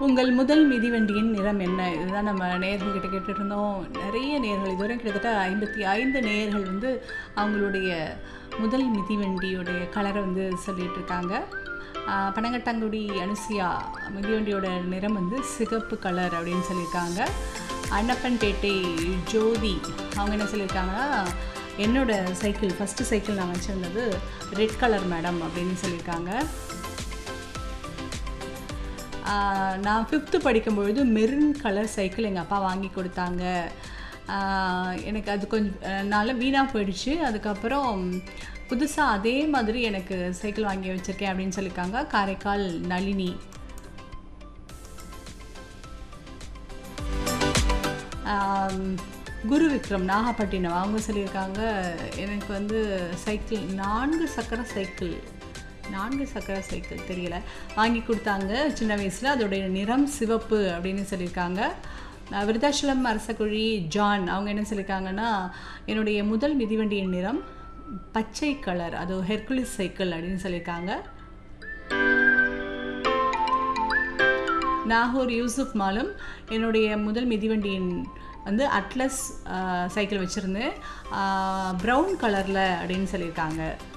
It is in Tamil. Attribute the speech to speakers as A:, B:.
A: உங்கள் முதல் மிதிவண்டியின் நிறம் என்ன இதுதான் நம்ம நேர்கள் கிட்ட கேட்டுட்டு இருந்தோம் நிறைய நேர்கள் இதுவரை கிட்டத்தட்ட ஐம்பத்தி ஐந்து நேர்கள் வந்து அவங்களுடைய முதல் மிதிவண்டியோடைய கலரை வந்து சொல்லிட்டு இருக்காங்க ஆஹ் பனங்கட்டாங்குடி அனுசியா மிதிவண்டியோட நிறம் வந்து சிகப்பு கலர் அப்படின்னு சொல்லியிருக்காங்க அன்னப்பன்பேட்டை ஜோதி அவங்க என்ன சொல்லியிருக்காங்கன்னா என்னோட சைக்கிள் ஃபஸ்ட்டு சைக்கிள் நான் வச்சுருந்தது ரெட் கலர் மேடம் அப்படின்னு சொல்லியிருக்காங்க ஆஹ் நான் ஃபிஃப்த்து படிக்கும்பொழுது மெரூன் கலர் சைக்கிள் எங்கள் அப்பா வாங்கி கொடுத்தாங்க ஆஹ் எனக்கு அது கொஞ்சம் நாள் வீணாக போயிடுச்சு அதுக்கப்புறம் புதுசாக அதே மாதிரி எனக்கு சைக்கிள் வாங்கி வச்சுருக்கேன் அப்படின்னு சொல்லியிருக்காங்க காரைக்கால் நளினி ஆம், குரு விக்ரம் நாகப்பட்டினம் அவங்க சொல்லியிருக்காங்க எனக்கு வந்து சைக்கிள் நான்கு சக்கர சைக்கிள் நான்கு சக்கர சைக்கிள் தெரியல வாங்கி கொடுத்தாங்க சின்ன வயசில் அதோடைய நிறம் சிவப்பு அப்படின்னு சொல்லியிருக்காங்க அஹ், விருதாச்சலம் அரசக்குழி ஜான் அவங்க என்ன சொல்லியிருக்காங்கன்னா என்னுடைய முதல் மிதிவண்டியின் நிறம் பச்சை கலர் அது ஹெர்குலிஸ் சைக்கிள் அப்படின்னு சொல்லியிருக்காங்க நாகூர் யூசுப் மாலும் என்னுடைய முதல் மிதிவண்டியின் வந்து அட்லஸ் சைக்கிள் வச்சுருந்தேன் ப்ரௌன் கலரில் அப்படின்னு சொல்லியிருக்காங்க